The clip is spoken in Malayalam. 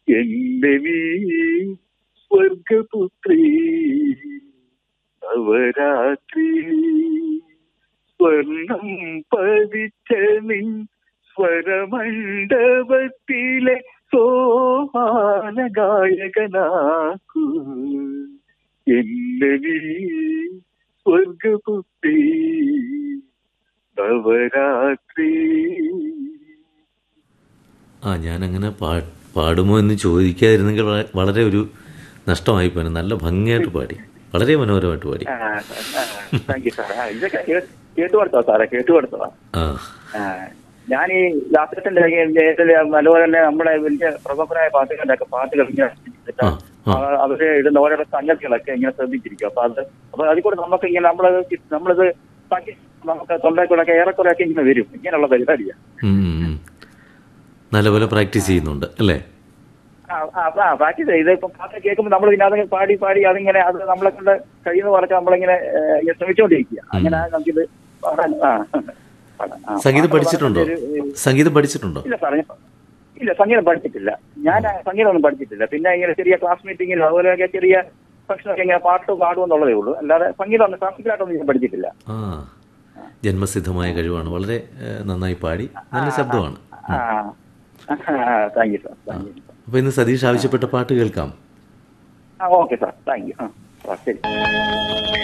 എന്റെ നീ സ്വർഗപുത്രി നവരാത്രി സ്വർണം പതിച്ച നിൻ സ്വരമണ്ഡപത്തിലെ സോഹാന ഗായകനാക്കൂ എന്റെ നീ സ്വർഗപുത്രി നവരാത്രി ആ ഞാനങ്ങനെ പാ പാടുമോ എന്ന് ചോദിക്കാതിരുന്നെങ്കിൽ വള- വളരെ ഒരു നഷ്ടമായി പോയി നല്ല ഭംഗിയായിട്ട് പാടി വളരെ മനോഹരമായിട്ട് പാടി താങ്ക് യു സാർ ഇതൊക്കെ കേ- കേട്ടുകൊടുത്തോ സാറേ കേട്ടുകൊടുത്തോ ആ ഞാൻ ഈ ദാസത്തിന്റെ അതുപോലെ തന്നെ നമ്മുടെ വലിയ പ്രമുഖരായ പാട്ടുകളുടെ ഒക്കെ പാട്ടുകൾ ഇങ്ങനെ ആ, ആ. ആ, അവര് ഇടുന്ന ഓരോ സംഗതികളൊക്കെ ഇങ്ങനെ ശ്രദ്ധിച്ചിരിക്കും അപ്പൊ അത് അപ്പൊ അതിൽ കൂടെ നമുക്ക് ഇങ്ങനെ നമ്മളത് കി- നമ്മളിത് ബാക്കി നമുക്ക് തൊണ്ടയ്ക്കൂടെ ഏറെക്കുറെ ഒക്കെ ഇങ്ങനെ വരും ഇങ്ങനെയുള്ള പരിപാടിയാണ് ഉം, ഉം, ഉം. നല്ലപോലെ പ്രാക്ടീസ് ചെയ്യുന്നുണ്ട് അല്ലേ പ്രാക്ടീസ് ചെയ്ത് ഇപ്പം പാട്ട് കേൾക്കുമ്പോൾ നമ്മൾ പിന്നെ അത് പാടി പാടി അതിങ്ങനെ അത് നമ്മളെ കൊണ്ട് കഴിയുന്ന പറഞ്ഞാൽ നമ്മളിങ്ങനെ ഏഹ്, ഇങ്ങനെ ശ്രമിച്ചുകൊണ്ടിരിക്കുക അങ്ങനെ നമുക്കിത് പാടാൻ ആ പാടാം. ആ, സംഗീതം പാട്ട് പഠിച്ചിട്ടുണ്ടോ പാടാൻ ഒരു- സംഗീതം പഠിച്ചിട്ടുണ്ടോ ഇല്ല സാറേ ഞാൻ- ഇല്ല സംഗീതം പഠിച്ചിട്ടില്ല ഞാൻ സംഗീതം ഒന്നും പഠിച്ചിട്ടില്ല പിന്നെ ഇങ്ങനെ ചെറിയ ക്ലാസ് മീറ്റിങ്ങിൽ അതുപോലെയൊക്കെ ചെറിയ ഫംഗ്ഷനൊക്കെ ഇങ്ങനെ പാട്ട് പാടുമെന്നുള്ളതേ ഉള്ളൂ അല്ലാതെ സംഗീതം ഒന്നും ക്ലാസിക്കലായിട്ടൊന്നും ഞാൻ പഠിച്ചിട്ടില്ല ആ ജന്മസിദ്ധമായ കഴിവാണ് വളരെ ഏഹ്, നന്നായി പാടി നല്ല ശബ്ദമാണ് ആ thank you sir thank you അപ്പോൾ ഇന്ന് സതീഷ് ആവശ്യപ്പെട്ട പാട്ട് കേൾക്കാം ആ ഓക്കെ സാർ താങ്ക് യു ആ സാർ ശരി